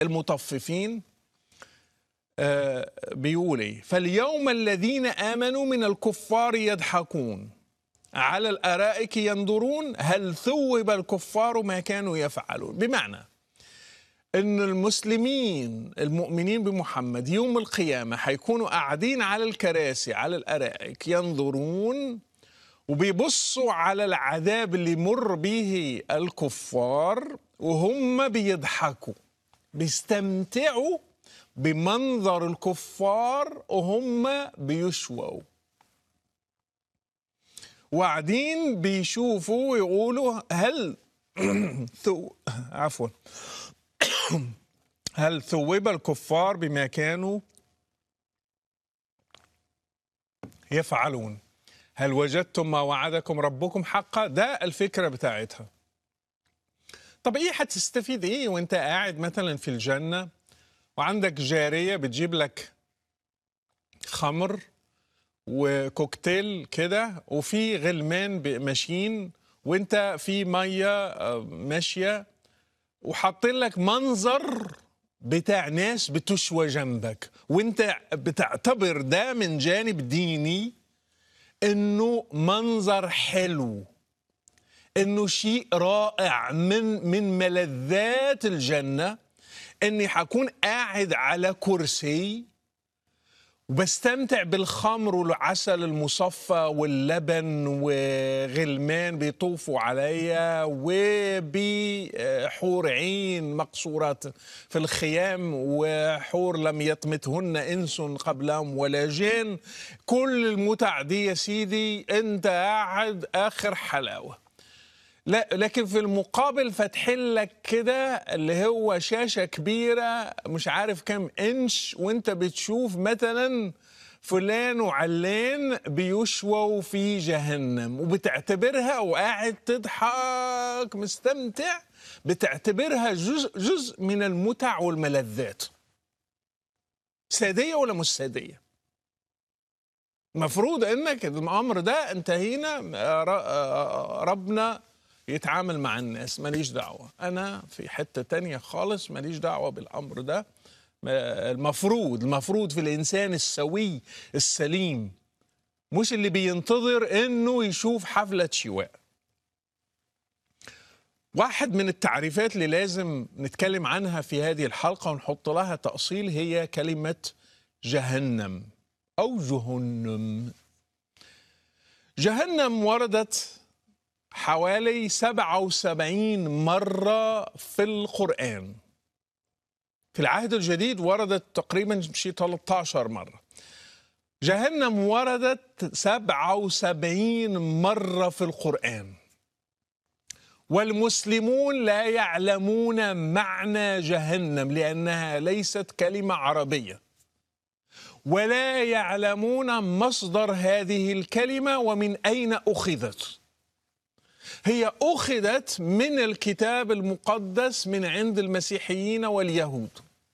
المطففين آه، بيقول ايه فاليوم الذين امنوا من الكفار يضحكون على الارائك ينظرون هل ثوب الكفار ما كانوا يفعلون بمعنى ان المسلمين المؤمنين بمحمد يوم القيامه هيكونوا قاعدين على الكراسي على الارائك ينظرون وبيبصوا على العذاب اللي مر به الكفار وهم بيضحكوا بيستمتعوا بمنظر الكفار وهم بيشووا وقاعدين بيشوفوا ويقولوا هل ثو عفوا هل ثوب الكفار بما كانوا يفعلون هل وجدتم ما وعدكم ربكم حقا ده الفكرة بتاعتها طب ايه هتستفيد ايه وانت قاعد مثلا في الجنة وعندك جارية بتجيب لك خمر وكوكتيل كده وفي غلمان ماشيين وانت في مية آه، ماشية وحاطين لك منظر بتاع ناس بتشوى جنبك وانت بتعتبر ده من جانب ديني انه منظر حلو انه شيء رائع من من ملذات الجنه اني حكون قاعد على كرسي وبستمتع بالخمر والعسل المصفى واللبن وغلمان بيطوفوا عليا وبحور عين مقصورات في الخيام وحور لم يطمثهن انس قبلهم ولا جن كل المتع دي يا سيدي انت قاعد اخر حلاوه لا لكن في المقابل فاتحين لك كده اللي هو شاشة كبيرة مش عارف كام انش وانت بتشوف مثلا فلان وعلان بيشووا في جهنم وبتعتبرها وقاعد تضحك مستمتع بتعتبرها جزء جزء من المتع والملذات سادية ولا مش سادية مفروض انك الامر ده انتهينا ربنا يتعامل مع الناس ماليش دعوة أنا في حتة تانية خالص ماليش دعوة بالأمر ده المفروض المفروض في الإنسان السوي السليم مش اللي بينتظر إنه يشوف حفلة شواء واحد من التعريفات اللي لازم نتكلم عنها في هذه الحلقة ونحط لها تأصيل هي كلمة جهنم أو جهنم جهنم وردت حوالي 77 مرة في القرآن في العهد الجديد وردت تقريبا شي 13 مرة جهنم وردت 77 مرة في القرآن والمسلمون لا يعلمون معنى جهنم لأنها ليست كلمة عربية ولا يعلمون مصدر هذه الكلمة ومن أين أخذت هي أخذت من الكتاب المقدس من عند المسيحيين واليهود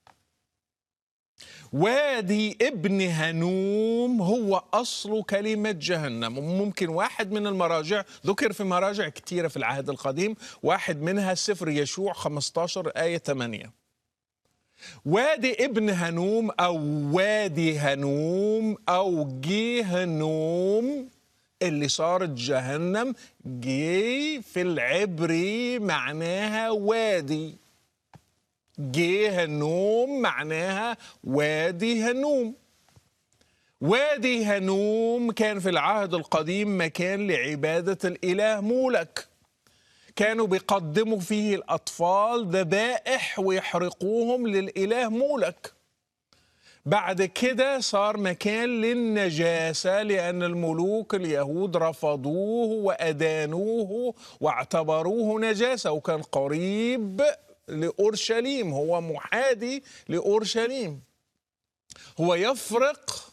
وادي ابن هنوم هو أصل كلمة جهنم ممكن واحد من المراجع ذكر في مراجع كثيرة في العهد القديم واحد منها سفر يشوع 15 آية 8 وادي ابن هنوم أو وادي هنوم أو جي هنوم اللي صارت جهنم جي في العبري معناها وادي جي هنوم معناها وادي هنوم وادي هنوم كان في العهد القديم مكان لعبادة الإله مولك كانوا بيقدموا فيه الأطفال ذبائح ويحرقوهم للإله مولك بعد كده صار مكان للنجاسة لأن الملوك اليهود رفضوه وأدانوه واعتبروه نجاسة وكان قريب لأورشليم هو محادي لأورشليم هو يفرق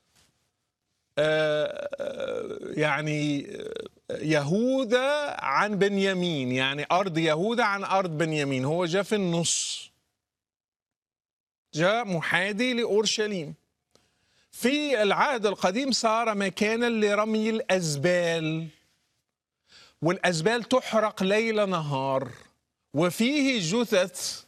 آه، آه، يعني يهوذا عن بنيامين يعني أرض يهوذا عن أرض بنيامين هو جاء في النص جاء محادي لأورشليم في العهد القديم صار مكانا لرمي الأزبال والأزبال تحرق ليل نهار وفيه جثث